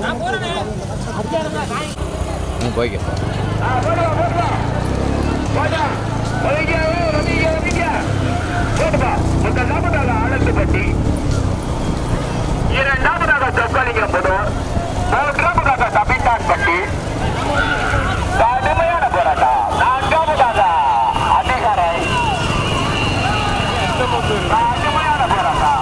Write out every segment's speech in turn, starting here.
ம் போய்க்க ஆனந்தப்பட்டி இரண்டாவதாக சொக்கலிங்கம்புதூர் மூன்றாவதாக தமிழ்நாட்பட்டி கடுமையான போராட்டம் நான்காவதாக அதிகாரை கடுமையான போராட்டம்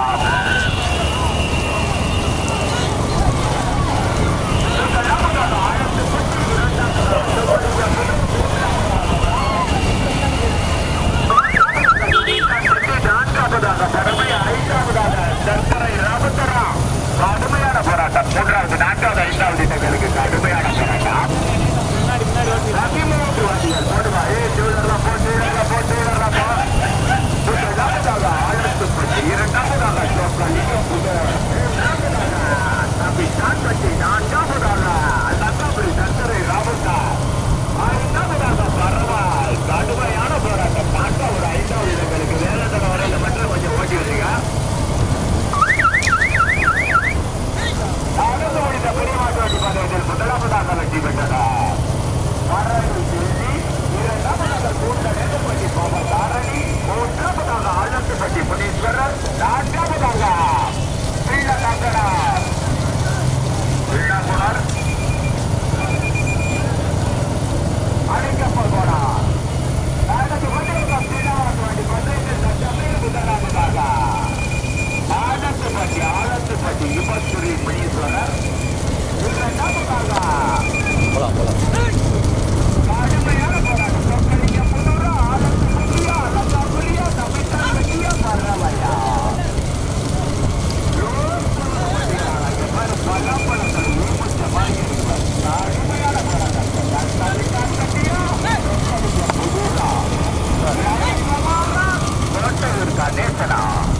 நான்காவதாக கடமை ஐந்தாவதாக சர்க்கரை ராமத்தரா கடுமையான போராட்டம் மூன்றாவது நான்காவது ஐந்தாவது இடங்களுக்கு கடுமையான போராட்டம் பதிமூன்று வண்டிகள் போடுவா ஏ டூலர்லாம் போ டூலர்லாம் போ டூலர்லாம் போ முதலாவதாக ஆயிரத்து பத்து இரண்டாவதாக சோக்கலிங்கம் புதர் தம்பி சான்பட்டி நான்காவதாக லத்தாபுரி சர்க்கரை ராமத்தா ஐந்தாவதாக பரவாய் கடுமையான போராட்டம் நான்காவது ஐந்தாவது இடங்களுக்கு வேலை வரையில மட்டும் கொஞ்சம் ஓட்டி வச்சுங்க நடந்து முடிந்த பெரியமாட்டு வண்டி பந்தயத்தில் முதலாவதாக வெற்றி பெற்றதா மரணி செல்வி இரண்டாவதாக கூட்ட நேரப்பட்டி பாபதாரணி மூன்றாவதாக ஆழத்துப்பட்டி புனீஸ்வரர் நான்காவதாக பிள்ள கங்கனார் பிள்ளாகுணர் அணிக்கப்பல் போனார் நடந்து கொண்டிருந்த பிள்ளாவட்டு வண்டி பந்தயத்தில் சட்டமே முதலாவதாக ஆழத்துப்பட்டி ஆழத்துப்பட்டி யுபஸ்வரி முனீஸ்வரர் இரண்டாவதாக போகலாம் போகலாம் கடுமையான போராட்டம் சொக்கலிங்க புதூர் ஆழத்துப்பட்டியா லத்தாபுரியா தமிழ்நாடு வெட்டியா பரவாயா பலாப்பழங்கள் ஊமுச்ச மாதிரி இருப்பார் கடுமையான போராட்டம் தற்காலிகான் கட்டியா புதூரா கோட்டையூர் கணேசனா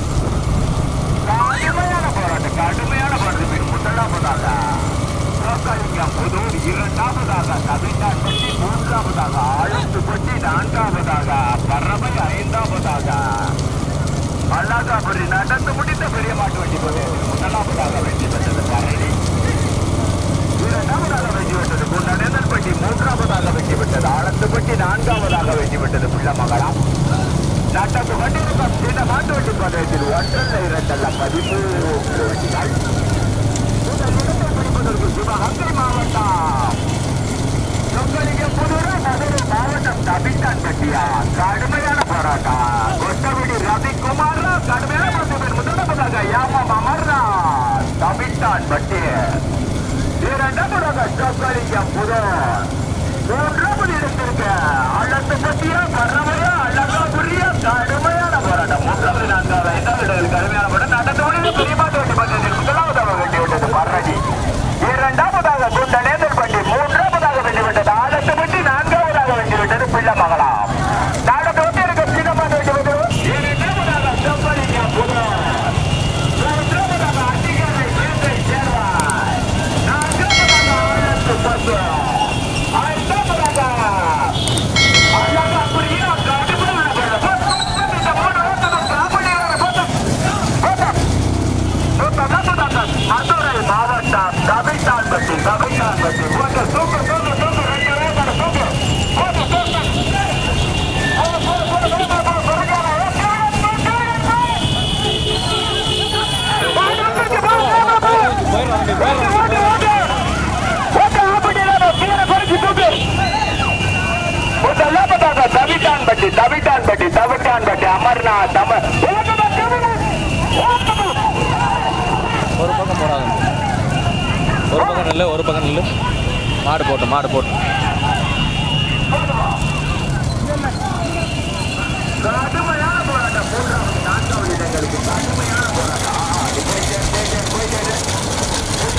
கடுமையான போராட்டம் கடுமையான போராட்டம் முதலாவதாக சோக்கலிங்கம் புதூர் இரண்டாவதாக தமிழ்நாட்பட்டி மூன்றாவதாக ஆழத்துப்பட்டி நான்காவதாக பறவை ஐந்தாவதாக மல்லாகாபுரி நடந்து முடிந்த பெரிய மாட்டு வண்டி போது முதலாவதாக வெற்றி பெற்றது பரணி இரண்டாவதாக வெற்றி பெற்றது குண்டனேந்தல்பட்டி மூன்றாவதாக வெற்றி பெற்றது ஆழத்துப்பட்டி நான்காவதாக வெற்றி பெற்றது பிள்ளமங்கலம் நடந்து கொண்டிருக்கும் சின்ன மாட்டு வண்டி பந்தயத்தில் ஒன்றல்ல இரண்டல்ல பதிமூன்று வண்டிகள் முதல் இடத்தை பிடிப்பதற்கு சிவகங்கை மாவட்டம் சொக்கலிங்க புதூரா மதுரை மாவட்டம் தமிழ்நாடு பட்டியா கடுமையான போராட்டம் கொட்டகுடி ரவிக்குமார் கடுமையான போராட்டம் முதலாவதாக யாமம் அமர்னா தமிழ்நாடு பட்டி இரண்டாவதாக சொக்கலிங்கம் புதூர் மூன்றாவது இடத்திற்கு அழகு பட்டியா பரவையா அழகாபுரியா கடுமையான போராட்டம் மூன்றாவது நான்காவது ஐந்தாவது இடத்தில் கடுமையான போராட்டம் நடந்தோடு பெரியமாட்டு வண்டி பந்தயத்தில் முதலாவதாக வெட்டி விட்டது பரணி இரண்டாவதாக குண்டனேந்தல் பட்டி மூன்றாவதாக வெற்றி விட்டது ஆலத்து பட்டி நான்காவதாக வெற்றி விட்டது பிள்ளமங்கலம் நடந்து கொண்டிருக்க சின்னமாட்டு வெட்டி விட்டது இரண்டாவதாக செம்பலிங்கம் புதூர் மூன்றாவதாக அட்டிகரை சேத்தை சேர்வாய் நான்காவதாக ஆலத்து பட்டு ஐந்தாவதாக அழகாபுரியா கடுமையான போராட்டம். இந்த மூணு ஓட்டமும் பிராமணியரான போட்டம். போட்டம். மதுரை மாவட்டம் தமிழ்நான்பட்டி தமிழ்நான்பட்டி ஓட்டு தூக்கு தூக்கு தூக்கு ரெண்டு வேகமான தூக்கு ஓட்டு தூக்கு போடு, போடு, போடு, போடு, போடு, போடு, பொறுமையான ஓட்டு, ஓட்டு, ஓட்டு, ஓட்டு, ஓட்டு, ஓட்டு, ஓட்டு, ஓட்டு. ஓட்டு, ஆப்பிடில்லாம கீழே குறைச்சு தூக்கு. முதலாவதாக தமிழ்நான்பட்டி தமிழ்நான்பட்டி தமிழ்நான்பட்டி அமர்நாத் அமர் ஓட்டுமா, ஓட்டுமா, ஓட்டுமா. ஒரு பக்கம் போடாத ஒரு பக்கம் நில்லு ஒரு பக்கம் நில்லு மாடு போட்டு மாடு போட்டு கடுமையான போராட்டம் மூன்றாவது நான்காவது இடங்களுக்கு கடுமையான போராட்டம் ஆ, அது போயிட்டே, போயிட்டே, போயிட்டே.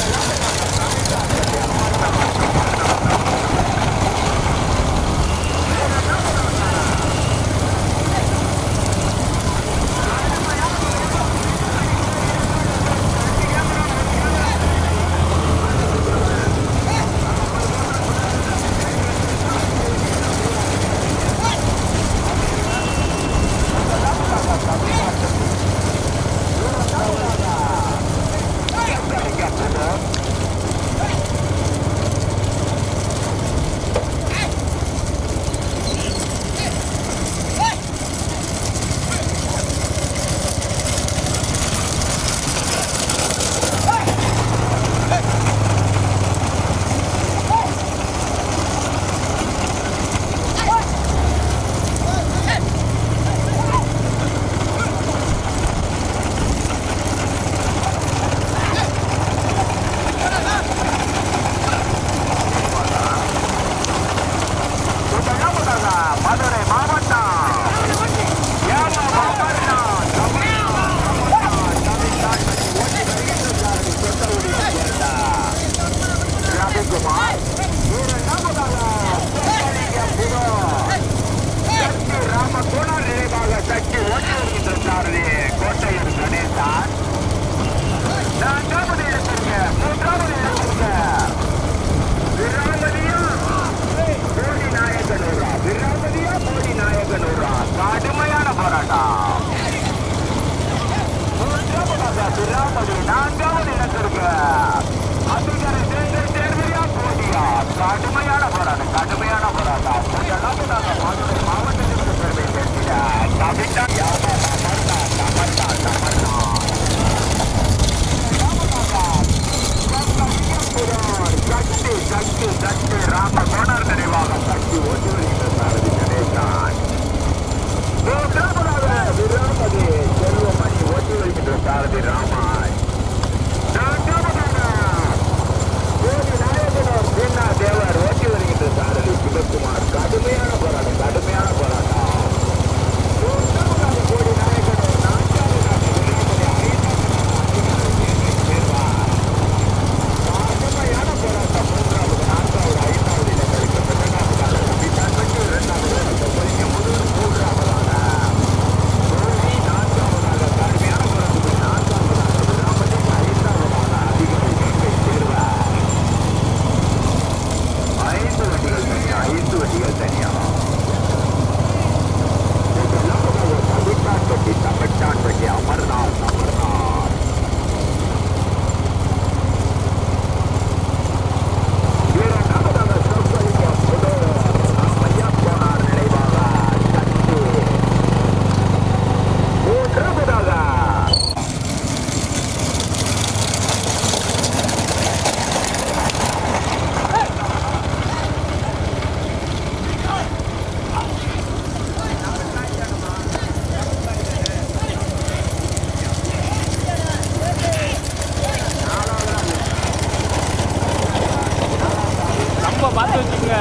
எடுத்து வச்சுக்கோங்க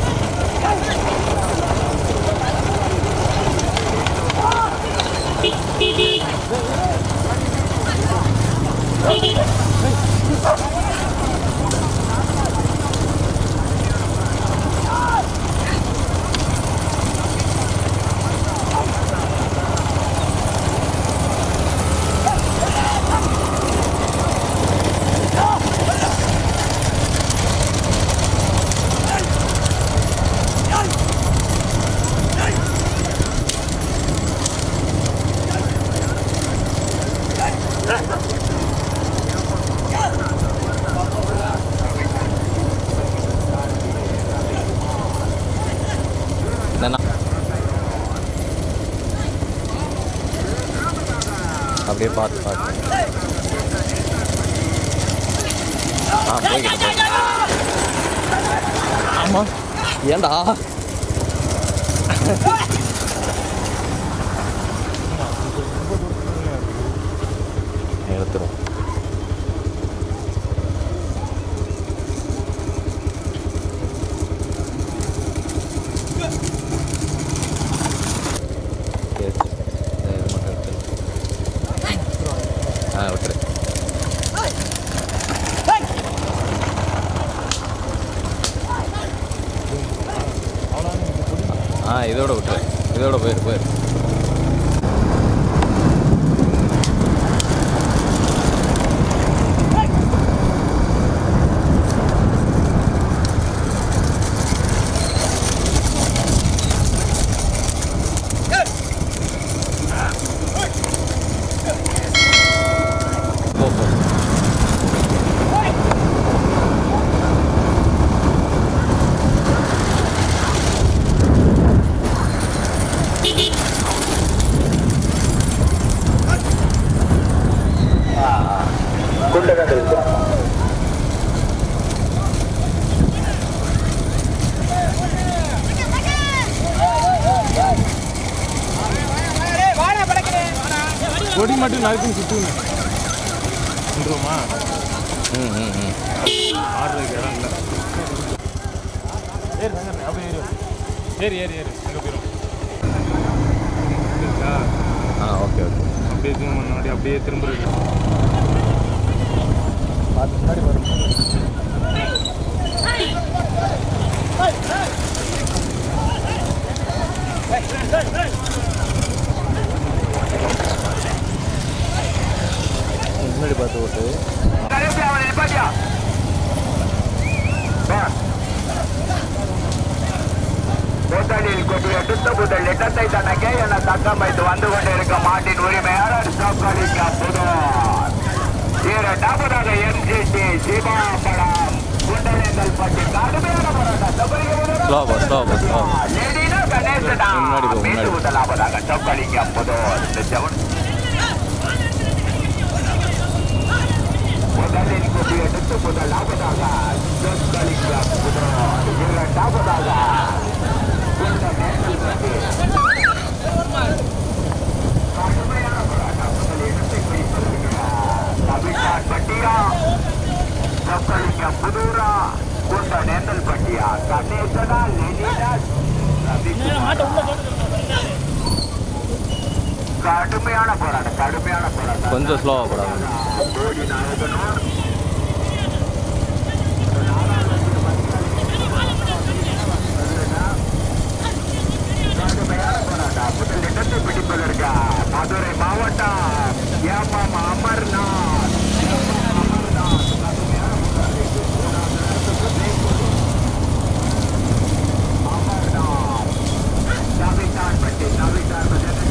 என்னண்ணா அப்படியே பார்த்து பார்த்து ஆ போய்கிட்டு ஆமாம் ஏண்டா எடுத்துரும் சரி சரி. இது மட்டும் எடுத்துரு. ஆ விட்டுரு ஆ இதோட விட்டுரு இதோட போயிரு போயிரு போ போ குண்டகத்தில் இருக்கு கொடி மட்டும் நறுக்கு சுற்றுங்க வந்துருவோமா ம் ம் ம் ஆடுறதுக்கு இடம் இல்லை ஏறு சங்கர் அப்படியே ஏறு ஏறு ஏறு ஏறு அங்கே போயிடும் இருக்கா? ஆ ஓகே ஓகே அப்படியே ஜூம் பண்ணாடி அப்படியே திரும்புறது பார்த்து முன்னாடி வரும் முன்னாடி பார்த்து ஓட்டு கடைசி அவனை நிப்பாட்டியா கூட்டணியில் கொடிய சுத்த முதல் இடத்தை தனக்கே என தக்கம் வைத்து வந்து கொண்டிருக்க மாட்டின் உரிமையாளர் சோக்கலிக்க புதூர் இரண்டாவதாக எம்ஜிடி சிவாபடம் குண்டலங்கள் பற்றி கடுமையான போராட்டம் ஸ்லோ போ ஸ்லோ போ ஸ்லோ லேடினா கணேசனா முன்னாடி போ, முன்னாடி. மீண்டும் முதலாவதாக சோக்கலிக்க புதூர் இந்த செவன் முதலில் கொடி எடுத்து முதலாவதாக சொற்களிக்க புதூர் இரண்டாவதாக இந்த மேல் பற்றி கடுமையான போராட்டம் முதல் இடத்தை பிடித்திருக்கிறார் தமிழ்நாடு பட்டியா சொற்களிக்க புதூரா குண்ட நேந்தல் பட்டியா கணேசனா லெனினா ரவிக்குமாரா. கடுமையான போராட்டம் கடுமையான போராட்டம் கொஞ்சம் ஸ்லோவாக போடாது கோடி நாயகனோர் கடுமையான போராட்டம் முதல் இடத்தை பிடிப்பதற்கு மதுரை மாவட்டம் ஏமாம் அமர்நாத் ஏமாம் அமர்நாத் கடுமையான அமர்நாத் நவிதான் பட்டி நவிதான்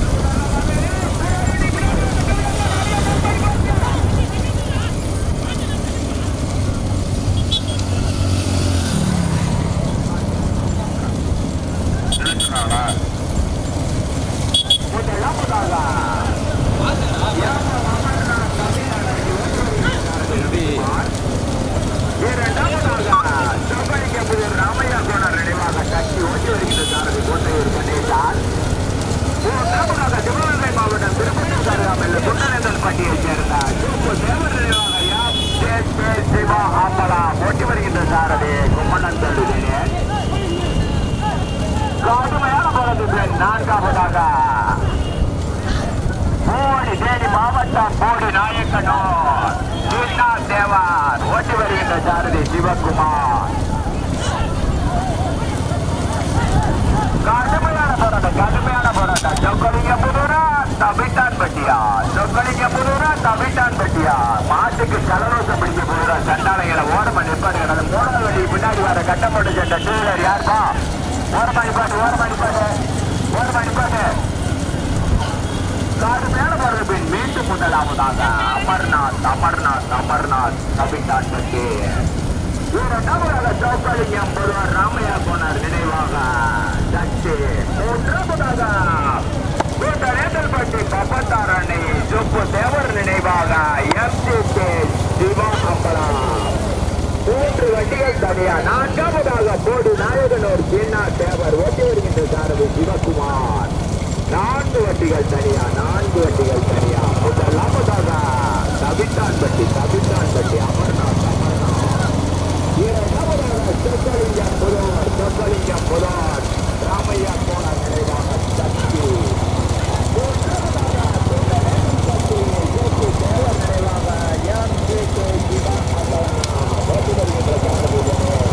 முதலாவதாக எப்படி இரண்டாவதாக செவ்வழிக்க புதிர் ராமையா கோணர் நினைவாக கட்சி ஓட்டி வருகின்ற சாரதி கோட்டையூர் கணேசான் மூன்றாவதாக சிவகங்கை மாவட்டம் திருப்பத்தூர் அருகாமையில் குண்டநேந்தல் பட்டியைச் சேர்ந்த சூப்பு தேவர் நினைவாக யாப் ஜே ஜே சிவா ஆம்பலா ஓட்டி வருகின்ற சாரதி கும்மணன் தள்ளுகிறேன் சிவகுமார் கடுமையான போராட்டம் கடுமையான போராட்டம் சொக்கலிங்க புதூரா தபிட்டான் பட்டியா சொக்கலிங்க புதூரா தபிட்டான் பட்டியா மாட்டுக்கு கலரோசம் பிடிக்க போதுரா சண்டாளைகளை ஓரமா நிற்பாடு கிடந்து மூணாவது வண்டி பின்னாடி வர கட்டப்பட்டு சென்ற டூ வீலர் யாருப்பா ஓரமா நிப்பாட்டு ஓரமா நிப்பாட்டு ஓரமா நிப்பாட்டு கடுமையான போறது பின் மீண்டும் முதலாவதாக அமர்நாத் அமர்நாத் அமர்நாத் தபிட்டான் பட்டி இரண்டாவதாக சௌக்கலிங்கம் ஒருவர் ராமையா போனார் நினைவாக சச்சி மூன்றாவதாக கூட்டரேந்தல்பட்டி பப்பத்தாரணி சுப்பு தேவர் நினைவாக எம்சிகே சிவா அம்பலம் மூன்று வண்டிகள் தனியா நான்காவதாக போடு நாயகனூர் ஜின்னா தேவர் ஓட்டி வருகின்ற சாரதி சிவகுமார் நான்கு வண்டிகள் தனியா நான்கு வண்டிகள் தனியா முதலாவதாக தபிட்டான்பட்டி தபிட்டான்பட்டி அமர்நாத் அமர்நாத் இரண்டாவதாக சொக்கலிங்கம் புதோர் சொக்கலிங்கம் புதோர் ராமையா போனார் நினைவாக சக்தி மூன்றாவதாக சுந்தரேசன் சக்தி, ஜெயக்கு தேவர் நினைவாக M K K Siva Ambalam. ஓட்டி வருகின்ற சாரதி தினேஷ்.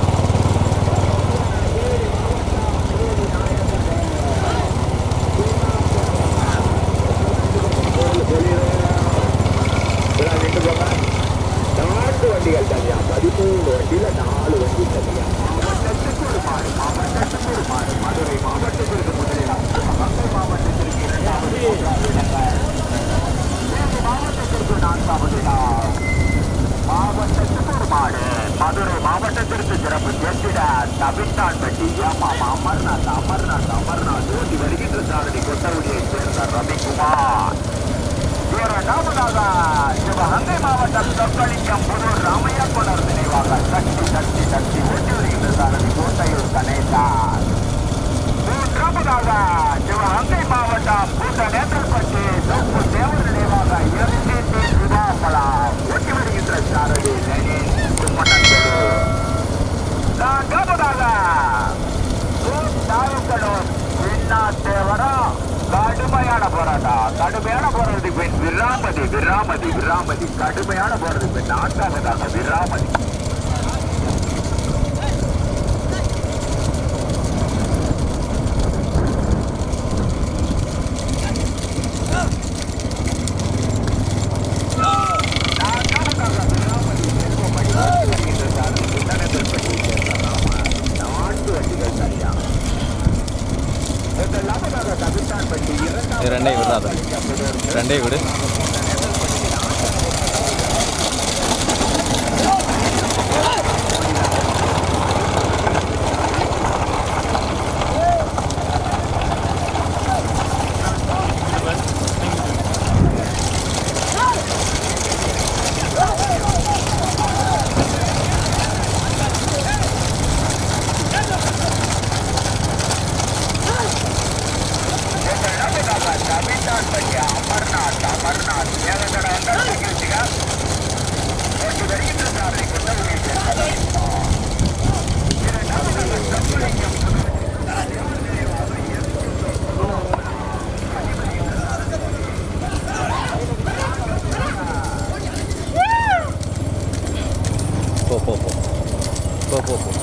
நான்கு வண்டிகள் தனியா பதிமூணு வண்டியில நாலு வண்டி தனியா மாவட்டத்துக்கு ஒரு மாடு மாவட்டத்துக்கு ஒரு மாடு மதுரை மாவட்டத்திற்கு முதலிடம் மங்கை மாவட்டத்திற்கு இரண்டாவது மூன்றாவது இடங்கள் தேனி மாவட்டத்திற்கு நான்காவது இடம் மாவட்டத்துக்கு ஒரு மாடு மதுரை மாவட்டத்திற்கு சிறப்பு சேர்த்திட தவித்தான் பட்டி ஏமாம் அமர்நாத் அமர்நாத் அமர்நாத் ஓட்டி வருகின்ற சாரதி கொட்டவடியைச் சேர்ந்த ரவிக்குமார் இரண்டாவதாக சிவகங்கை மாவட்டம் சொக்கலிங்கம் புதூர் ராமையா கொண்டர் நினைவாக சக்தி சக்தி சக்தி ஓட்டி வருகின்ற சாரதி கோட்டையூர் கணேசார் மூன்றாவதாக சிவகங்கை மாவட்டம் கூட்ட நேற்றப்பட்டி சொப்பு தேவர் நினைவாக எம்சிடி சிவாபலா ஓட்டி வருகின்ற சாரதி லெனின் கும்மட்டத்தூர் நான்காவதாக தாயக்கடூர் சின்னா தேவரா கடுமையான போராட்டம் கடுமையான போராட்டத்துக்கு பின் விராமதி விராமதி விராமதி கடுமையான போராட்டத்துக்கு பின் நான்காவதாக விராமதி நான்காவதாக விராமதி செல்வமணி வருகின்ற சாரதி குண்டனத்திற்பட்டி சேர்ந்த ராம நான்கு வண்டிகள் சரியா முதலாவதாக கவிதான்பட்டி இரண்டாவது இது ரெண்டையும் விடாத ரெண்டையும் விடு கவிதான்பட்டி அமர்நாத் அமர்நாத் ஏகத்தட வந்தால் நிகழ்ச்சிగా ஓட்டி வருகின்ற சாரதி கொண்டவரை சேர்ந்தவர் இரண்டாவதாக சம்பளிக்கும் போ போ போ போ போ போ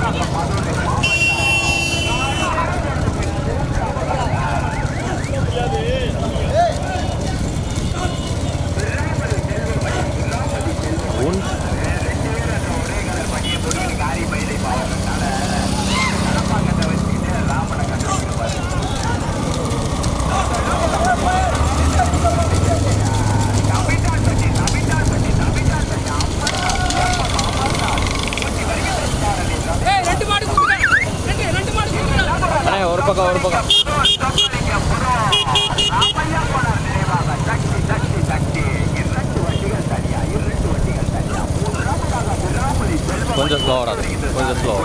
உன் ஏய் ரெண்டு மாடு கொடுங்க ரெண்டு ரெண்டு மாடு கொடுங்க அண்ணே ஒரு பக்கம் ஒரு பக்கம் கொஞ்சம் ஸ்லோ வராது கொஞ்சம் ஸ்லோ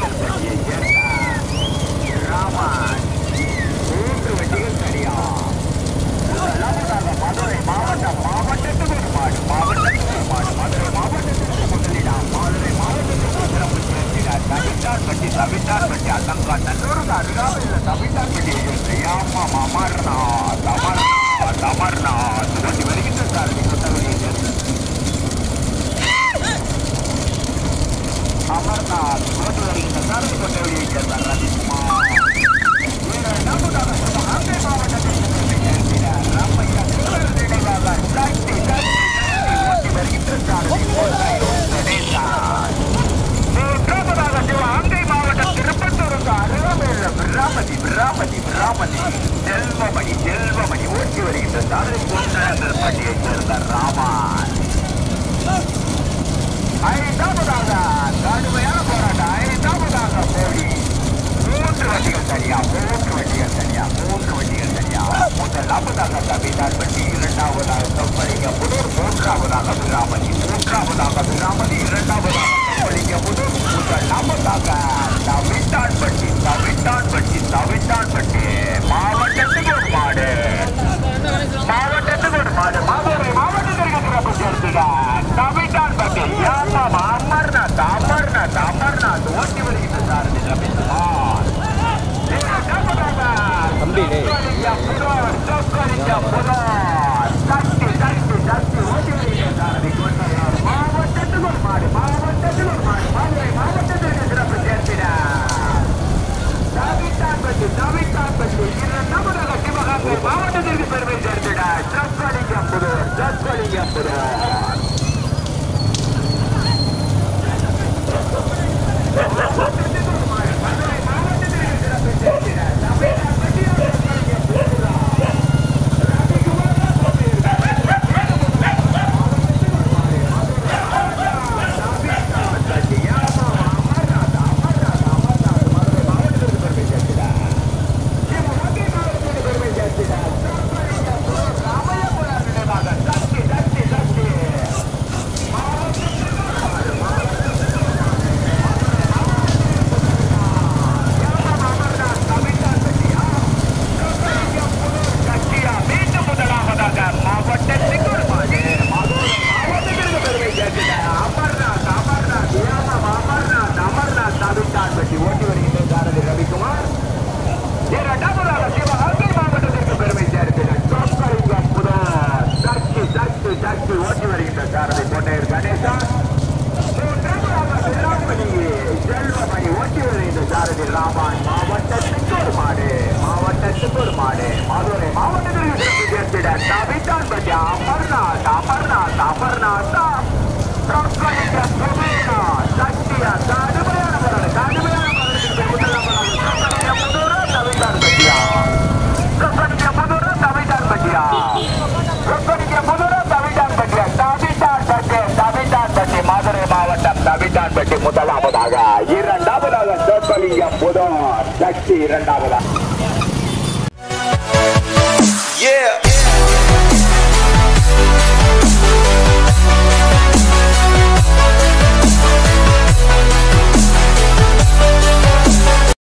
அமர்நாத் ரோட்டு வருகின்ற சாரதி கொண்டவழியை சேர்ந்த ரவிக்குமார் அங்கே மாவட்டத்தில் ராமையா திருவள்ளுவர் நினைவாக சக்தி சக்தி சக்தி ஓட்டி வருகின்ற சாரதி கணேசன் மூன்றாவதாக சிவகங்கை மாவட்டம் திருப்பத்தூருக்கு அருகாமையுள்ள பிராமதி பிராமதி பிராமதி செல்வமணி செல்வமணி ஓட்டி வருகின்ற சாரதி குண்டர் பட்டியைச் சேர்ந்த ராமன் ஐந்தாவதாக கடுமையான போராட்டம் ஐந்தாவதாக மோடி மூன்று வண்டிகள் தனியா மூன்று வண்டிகள் தனியா மூன்று வண்டிகள் தனியா முதலாவதாக கவிதார் பட்டி இரண்டாவதாக சொப்பளிக்க புதூர் மூன்றாவதாக விராமதி மூன்றாவதாக விராமதி இரண்டாவதாக சொப்பளிக்க புதூர் முதலாவதாக தவிட்டான் பட்டி தவிட்டான் பட்டி தவிட்டான் பட்டி மாவட்டத்துக்கு ஒரு மாடு மாவட்டத்துக்கு ஒரு மாடு மதுரை மாவட்டத்திற்கு சிறப்பு சேர்த்துதான் தமிழ்நாடு பற்றி ஏமாமா அமர்நாத் அமர்நாத் அமர்நாத் ஓட்டி வருகின்ற சாரதி ரவிக்குமார் தம்பி டேய் சக்தி சக்தி சக்தி ஓட்டி வருகின்ற சாரதி கொண்டார் மாவட்டத்துக்கு ஒரு மாடு மாவட்டத்துக்கு ஒரு மாடு மதுரை மாவட்டத்திற்கு சிறப்பு சேர்த்தினார் தவிட்டான்பட்டி தவிட்டான்பட்டி இரண்டாவதாக சிவகங்கை மாவட்டத்திற்கு பெருமை சேர்த்தினார் சத்வலிங்கம் புதூர் சத்வலிங்கம் புதூர் சக்தியா மீண்டும் முதலாவதாக மாவட்டத்துக்கு ஒரு மாடு மதுரை மாவட்டத்திற்கு பெருமை சேர்க்கிறார் அமர்நாத் அமர்நாத் ஏமம் அமர்நாத் அமர்நாத் தவிட்டான் பற்றி ஓட்டி வருகின்ற சாரதி ரவிக்குமார் இரண்டாவதாக சிவகங்கை மாவட்டத்திற்கு பெருமை சேர்க்கிறார் சொற்கலிங்கம் புதர் சக்தி சக்தி சக்தி ஓட்டி வருகின்ற சாரதி பொன்னையர் கணேசன் மூன்றாவதாக விராமணி செல்வமணி ஓட்டி வருகின்ற சாரதி ராமான் மாவட்டத்துக்கு ஒரு மாடு மாவட்டத்துக்கு ஒரு மாடு மதுரை மாவட்டத்திற்கு சிறப்பு சேர்த்திட தவித்தான் பற்றி அமர்நாத் அமர்நாத் அமர்நாத் சொற்கலிங்கம் புதேனா சக்தியா கடுமையான போராடு கடுமையான போராட்டத்திற்கு முதலாவதாக சொற்கலிங்கம் புதூரா தவித்தான் பற்றியா சொற்கலிங்கம் புதூரா தவித்தான் பற்றியா சொற்கலிங்கம் புதூரா தவித்தான் பற்றியா தவித்தான் பற்றி தவித்தான் பற்றி மதுரை மாவட்டம் தவித்தான் பற்றி முதலாவதாக இரண்டாவதாக சொற்கலிங்கம் புதூர் சக்தி இரண்டாவதாக Yeah.